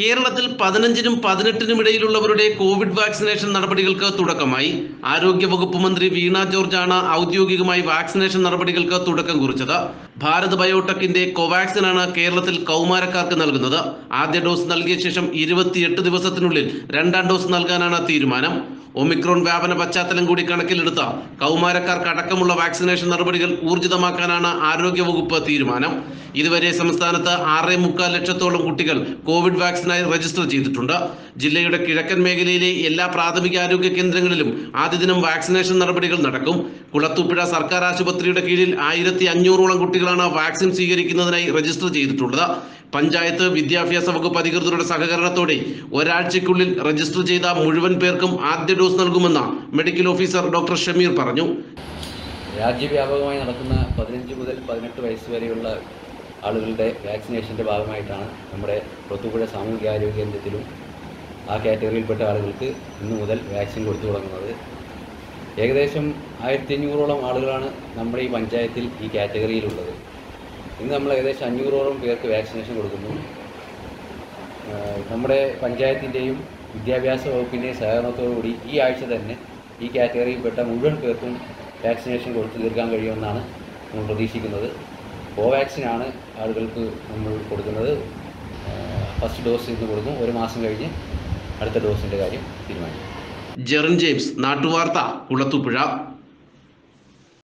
കേരളത്തിൽ പതിനഞ്ചിനും പതിനെട്ടിനും ഇടയിലുള്ളവരുടെ കോവിഡ് വാക്സിനേഷൻ നടപടികൾക്ക് തുടക്കമായി ആരോഗ്യവകുപ്പ് മന്ത്രി വീണ ജോർജാണ് ഔദ്യോഗികമായി വാക്സിനേഷൻ നടപടികൾക്ക് തുടക്കം കുറിച്ചത് ഭാരത് ബയോടെക്കിന്റെ കോവാക്സിനാണ് കേരളത്തിൽ കൗമാരക്കാർക്ക് നൽകുന്നത് ആദ്യ ഡോസ് നൽകിയ ശേഷം ഇരുപത്തിയെട്ട് ദിവസത്തിനുള്ളിൽ രണ്ടാം ഡോസ് നൽകാനാണ് തീരുമാനം ഒമിക്രോൺ വ്യാപന പശ്ചാത്തലം കൂടി കണക്കിലെടുത്ത കൗമാരക്കാർക്ക് അടക്കമുള്ള വാക്സിനേഷൻ നടപടികൾ ഊർജിതമാക്കാനാണ് ആരോഗ്യവകുപ്പ് തീരുമാനം ഇതുവരെ സംസ്ഥാനത്ത് ആറേ മുക്കാൽ ലക്ഷത്തോളം കുട്ടികൾ കോവിഡ് വാക്സിനായി രജിസ്റ്റർ ചെയ്തിട്ടുണ്ട് ജില്ലയുടെ കിഴക്കൻ മേഖലയിലെ എല്ലാ പ്രാഥമിക ആരോഗ്യ കേന്ദ്രങ്ങളിലും ആദ്യ ദിനം വാക്സിനേഷൻ നടപടികൾ നടക്കും കുളത്തൂപ്പുഴ സർക്കാർ ആശുപത്രിയുടെ കീഴിൽ ആയിരത്തി അഞ്ഞൂറോളം കുട്ടികളാണ് വാക്സിൻ സ്വീകരിക്കുന്നതിനായി രജിസ്റ്റർ ചെയ്തിട്ടുള്ളത് പഞ്ചായത്ത് വിദ്യാഭ്യാസ വകുപ്പ് അധികൃതരുടെ സഹകരണത്തോടെ ഒരാഴ്ചയ്ക്കുള്ളിൽ രജിസ്റ്റർ ചെയ്ത മുഴുവൻ പേർക്കും ആദ്യ ഡോസ് നൽകുമെന്ന് മെഡിക്കൽ ഓഫീസർ ഡോക്ടർ ഷമീർ പറഞ്ഞു രാജ്യവ്യാപകമായി നടക്കുന്ന പതിനഞ്ച് മുതൽ പതിനെട്ട് വയസ്സ് വരെയുള്ള ആളുകളുടെ വാക്സിനേഷൻ്റെ ഭാഗമായിട്ടാണ് നമ്മുടെ കൊത്തുപുഴ സാമൂഹികാരോഗ്യ കേന്ദ്രത്തിലും ആ കാറ്റഗറിയിൽപ്പെട്ട ആളുകൾക്ക് ഇന്നു മുതൽ വാക്സിൻ കൊടുത്തു തുടങ്ങുന്നത് ഏകദേശം ആയിരത്തി അഞ്ഞൂറോളം ആളുകളാണ് നമ്മുടെ ഈ പഞ്ചായത്തിൽ ഈ കാറ്റഗറിയിലുള്ളത് ഇന്ന് നമ്മൾ ഏകദേശം അഞ്ഞൂറോളം പേർക്ക് വാക്സിനേഷൻ കൊടുക്കുന്നു ആഹ് നമ്മുടെ പഞ്ചായത്തിൻ്റെയും വിദ്യാഭ്യാസ വകുപ്പിൻ്റെയും സഹകരണത്തോടുകൂടി ഈ ആഴ്ച തന്നെ ഈ കാറ്റഗറിയിൽപ്പെട്ട മുഴുവൻ പേർക്കും വാക്സിനേഷൻ കൊടുത്തു തീർക്കാൻ കഴിയുമെന്നാണ് നമ്മൾ പ്രതീക്ഷിക്കുന്നത് കോവാക്സിനാണ് ആളുകൾക്ക് നമ്മൾ കൊടുക്കുന്നത് ഫസ്റ്റ് ഡോസ് ഇന്ന് കൊടുക്കും ഒരു മാസം കഴിഞ്ഞ് അടുത്ത ഡോസിൻ്റെ കാര്യം തീരുമാനിക്കും ജെറിൻ ജെയിംസ് നാട്ടുവാർത്ത കുളത്തൂപ്പുഴ